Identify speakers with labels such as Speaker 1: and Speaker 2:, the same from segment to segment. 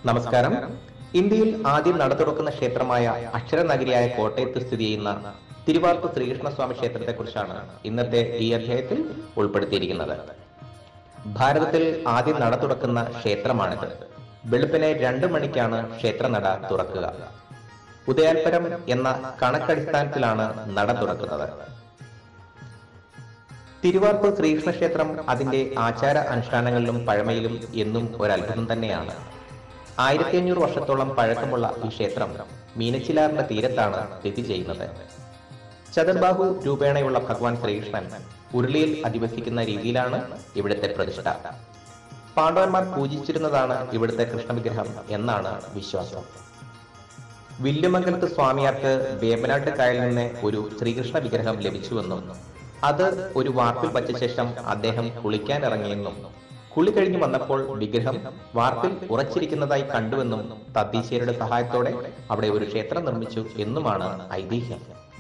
Speaker 1: നമസ്കാരം ഇന്ത്യയിൽ ആദ്യം നട തുറക്കുന്ന ക്ഷേത്രമായ അക്ഷരനഗരിയായ കോട്ടയത്ത് സ്ഥിതി ചെയ്യുന്ന തിരുവാർപ്പ് ശ്രീകൃഷ്ണസ്വാമി ക്ഷേത്രത്തെക്കുറിച്ചാണ് ഇന്നത്തെ ഈ അധ്യായത്തിൽ ഉൾപ്പെടുത്തിയിരിക്കുന്നത് ഭാരതത്തിൽ ആദ്യം നട തുറക്കുന്ന ക്ഷേത്രമാണിത് വെളുപ്പിനെ രണ്ടു മണിക്കാണ് ക്ഷേത്രനട തുറക്കുക ഉദയാൽപരം എന്ന കണക്കടിസ്ഥാനത്തിലാണ് നട തുറക്കുന്നത് തിരുവാർപ്പ് ശ്രീകൃഷ്ണ ക്ഷേത്രം അതിന്റെ ആചാര അനുഷ്ഠാനങ്ങളിലും പഴമയിലും എന്നും ഒരു അത്ഭുതം തന്നെയാണ് ആയിരത്തി അഞ്ഞൂറ് വർഷത്തോളം പഴക്കമുള്ള ഈ ക്ഷേത്രം മീനച്ചിലാറിന്റെ തീരത്താണ് സ്ഥിതി ചെയ്യുന്നത് ചതുർബാഹു രൂപേണയുള്ള ഭഗവാൻ ശ്രീകൃഷ്ണൻ ഉരുളിയിൽ അധിവസിക്കുന്ന രീതിയിലാണ് ഇവിടുത്തെ പ്രതിഷ്ഠ പാണ്ഡവന്മാർ പൂജിച്ചിരുന്നതാണ് ഇവിടുത്തെ കൃഷ്ണവിഗ്രഹം എന്നാണ് വിശ്വാസം വില്ലുമംഗലത്ത് സ്വാമിയാർക്ക് വേമ്പനാട്ട് കായലിൽ നിന്ന് ഒരു ശ്രീകൃഷ്ണ വിഗ്രഹം ലഭിച്ചുവെന്നും അത് ഒരു വാർപ്പിൽ വച്ച ശേഷം അദ്ദേഹം കുളിക്കാൻ ഇറങ്ങിയെന്നും കുളി കഴിഞ്ഞു വന്നപ്പോൾ വിഗ്രഹം വാർപ്പിൽ ഉറച്ചിരിക്കുന്നതായി കണ്ടുവെന്നും തദ്ദേശീയരുടെ സഹായത്തോടെ അവിടെ ഒരു ക്ഷേത്രം നിർമ്മിച്ചു എന്നുമാണ് ഐതിഹ്യം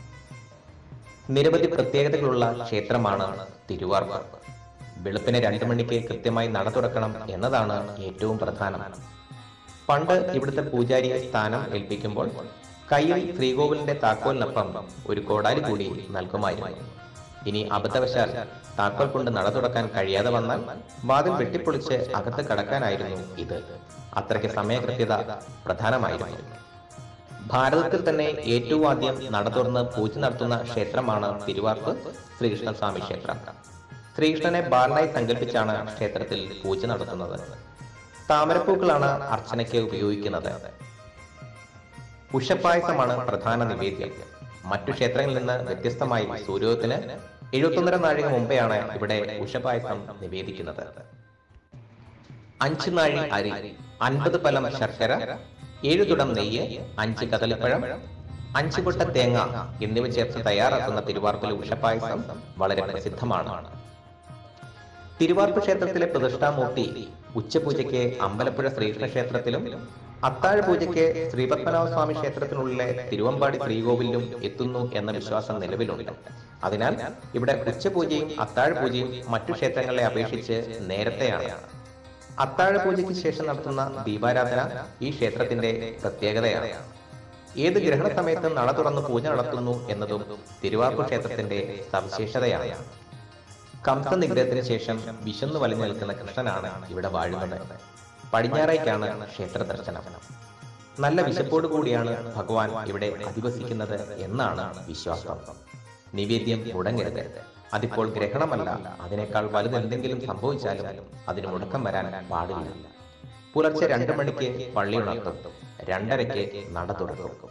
Speaker 1: നിരവധി പ്രത്യേകതകളുള്ള ക്ഷേത്രമാണ് തിരുവാർപ്പ് വെളുപ്പിന് രണ്ടു മണിക്ക് കൃത്യമായി നട തുറക്കണം എന്നതാണ് ഏറ്റവും പ്രധാനം പണ്ട് ഇവിടുത്തെ പൂജാരിയെ സ്ഥാനം ഏൽപ്പിക്കുമ്പോൾ കയ്യിൽ ശ്രീകോവിലിന്റെ താക്കോലിനൊപ്പം ഒരു കോടാലി കൂടി നൽകുമായിരുന്നു ഇനി അബദ്ധവശാൽ താക്കോൽ കൊണ്ട് നട തുറക്കാൻ കഴിയാതെ വന്നാൽ വാതിൽ വെട്ടിപ്പൊളിച്ച് അകത്ത് കടക്കാനായിരുന്നു ഇത് അത്രയ്ക്ക് സമയകൃത്യത പ്രധാനമായിരുന്നു ഭാരതത്തിൽ തന്നെ ഏറ്റവും ആദ്യം നട തുറന്ന് പൂജ നടത്തുന്ന ക്ഷേത്രമാണ് തിരുവാർപ്പ് ശ്രീകൃഷ്ണസ്വാമി ക്ഷേത്രം ശ്രീകൃഷ്ണനെ ബാലനായി സങ്കല്പിച്ചാണ് ക്ഷേത്രത്തിൽ പൂജ നടത്തുന്നത് താമരപ്പൂക്കളാണ് അർച്ചനയ്ക്ക് ഉപയോഗിക്കുന്നത് ഉഷപ്പായസമാണ് പ്രധാന നിവേദ്യം മറ്റു ക്ഷേത്രങ്ങളിൽ നിന്ന് വ്യത്യസ്തമായി സൂര്യോദയത്തിന് എഴുപത്തൊന്നര നാഴിക മുമ്പെയാണ് ഇവിടെ ഉഷപായസം നിവേദിക്കുന്നത് അഞ്ച് നാഴി അരി അൻപത് പലം ശർക്കര ഏഴു തുടം നെയ്യ് അഞ്ച് കദളിപ്പഴം അഞ്ച് കൊട്ട തേങ്ങ എന്നിവ ചേർത്ത് തയ്യാറാക്കുന്ന തിരുവാർപ്പിലെ ഉഷപായസം വളരെ പ്രസിദ്ധമാണ് തിരുവാർപ്പ് ക്ഷേത്രത്തിലെ പ്രതിഷ്ഠാമൂർത്തി ഉച്ചപൂജയ്ക്ക് അമ്പലപ്പുഴ ശ്രീകൃഷ്ണ ക്ഷേത്രത്തിലും അത്താഴ പൂജയ്ക്ക് ശ്രീപത്മനാഭ സ്വാമി ക്ഷേത്രത്തിനുള്ളിലെ തിരുവമ്പാടി ശ്രീകോവിലും എത്തുന്നു എന്ന വിശ്വാസം നിലവിലുണ്ട് അതിനാൽ ഇവിടെ ഉച്ചപൂജയും അത്താഴ പൂജയും മറ്റു ക്ഷേത്രങ്ങളെ അപേക്ഷിച്ച് നേരത്തെയാണ് അത്താഴ പൂജയ്ക്ക് ശേഷം നടത്തുന്ന ദീപാരാധന ഈ ക്ഷേത്രത്തിന്റെ പ്രത്യേകതയാണ് ഏത് ഗ്രഹണ സമയത്ത് നട തുറന്ന് പൂജ നടത്തുന്നു എന്നതും തിരുവാർപ്പ് ക്ഷേത്രത്തിന്റെ സവിശേഷതയാണ് കംസ നിഗ്രഹത്തിന് ശേഷം വിശന്നു വലിഞ്ഞു നിൽക്കുന്ന കൃഷ്ണനാണ് ഇവിടെ വാഴുന്നത് പടിഞ്ഞാറേക്കാണ് ക്ഷേത്ര ദർശനം നല്ല വിശപ്പോടു കൂടിയാണ് ഭഗവാൻ ഇവിടെ അധിവസിക്കുന്നത് എന്നാണ് വിശ്വാസം നിവേദ്യം മുടങ്ങരുത് അതിപ്പോൾ ഗ്രഹണമല്ല അതിനേക്കാൾ വലുതെന്തെങ്കിലും സംഭവിച്ചാലും അതിന് മുടക്കം വരാൻ പാടില്ല പുലർച്ചെ രണ്ടു മണിക്ക് പള്ളി ഉണർത്തും രണ്ടരയ്ക്ക് നട തുറക്കും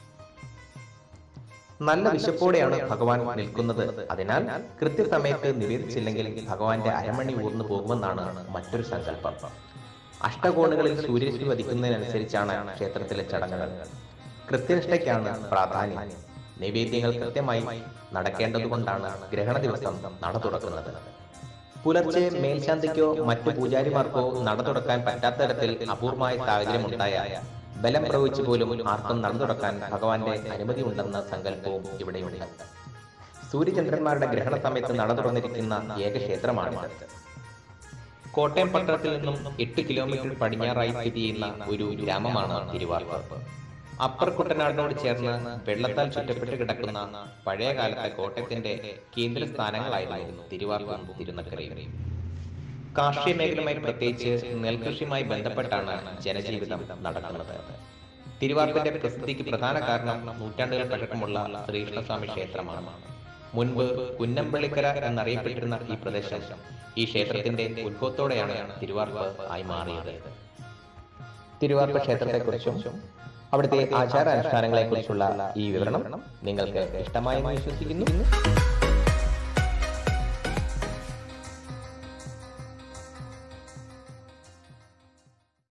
Speaker 1: നല്ല വിശപ്പോടെയാണ് ഭഗവാൻ നിൽക്കുന്നത് അതിനാൽ കൃത്യസമയത്ത് നിവേദിച്ചില്ലെങ്കിൽ ഭഗവാന്റെ അരമണി ഊർന്നു പോകുമെന്നാണ് മറ്റൊരു സങ്കല്പം അഷ്ടകോണുകളിൽ സൂര്യരശ്മി വധിക്കുന്നതിനനുസരിച്ചാണ് ക്ഷേത്രത്തിലെ ചടങ്ങുകൾ കൃത്യനിഷ്ഠയ്ക്കാണ് പ്രാധാന്യം നിവേദ്യങ്ങൾ കൃത്യമായി നടക്കേണ്ടതുകൊണ്ടാണ് ഗ്രഹണ ദിവസം നട തുറക്കുന്നത് പുലർച്ചെ മേൽശാന്തിക്കോ മറ്റു പൂജാരിമാർക്കോ നട തുറക്കാൻ പറ്റാത്ത തരത്തിൽ അപൂർവമായ സാഹചര്യം ഉണ്ടായാൽ ബലം പ്രയോഗിച്ചു പോലും ആർക്കും നട തുറക്കാൻ ഭഗവാന്റെ അനുമതി ഉണ്ടെന്ന സങ്കല്പവും ഇവിടെയുണ്ട് സൂര്യചന്ദ്രന്മാരുടെ ഗ്രഹണ സമയത്ത് നട തുറന്നിരിക്കുന്ന ഏക ക്ഷേത്രമാണിത് കോട്ടയം പട്ടണത്തിൽ നിന്നും എട്ട് കിലോമീറ്റർ പടിഞ്ഞാറായി സ്ഥിതി ചെയ്യുന്ന ഒരു ഗ്രാമമാണ് തിരുവാർപ്പ് അപ്പർ കുട്ടനാടിനോട് ചേർന്ന് വെള്ളത്താൽ ചുറ്റപ്പെട്ട് കിടക്കുന്ന പഴയ കാലത്തെ കോട്ടയത്തിന്റെ കേന്ദ്ര സ്ഥാനങ്ങളായിരുന്നു തിരുവാർപ്പും തിരുനക്കരയും കാർഷിക മേഖലയുമായി പ്രത്യേകിച്ച് നെൽകൃഷിയുമായി ബന്ധപ്പെട്ടാണ് ജനജീവിതം നടക്കുന്നത് തിരുവാർപ്പിന്റെ പ്രസിദ്ധിക്ക് പ്രധാന കാരണം നൂറ്റാണ്ടുകൾ പഴക്കമുള്ള ശ്രീകൃഷ്ണസ്വാമി ക്ഷേത്രമാണ് മുൻപ് കുന്നമ്പള്ളിക്കര എന്നറിയപ്പെട്ടിരുന്ന ഈ പ്രദേശം ഈ ക്ഷേത്രത്തിന്റെ ഉത്ഭവത്തോടെയാണ് തിരുവാർപ്പ് ആയി മാറിയത് തിരുവാർപ്പ് ക്ഷേത്രത്തെക്കുറിച്ചും അവിടുത്തെ ആചാര അനുഷ്ഠാനങ്ങളെക്കുറിച്ചുള്ള ഈ വിവരണം നിങ്ങൾക്ക് ഇഷ്ടമായെന്ന് വിശ്വസിക്കുന്നു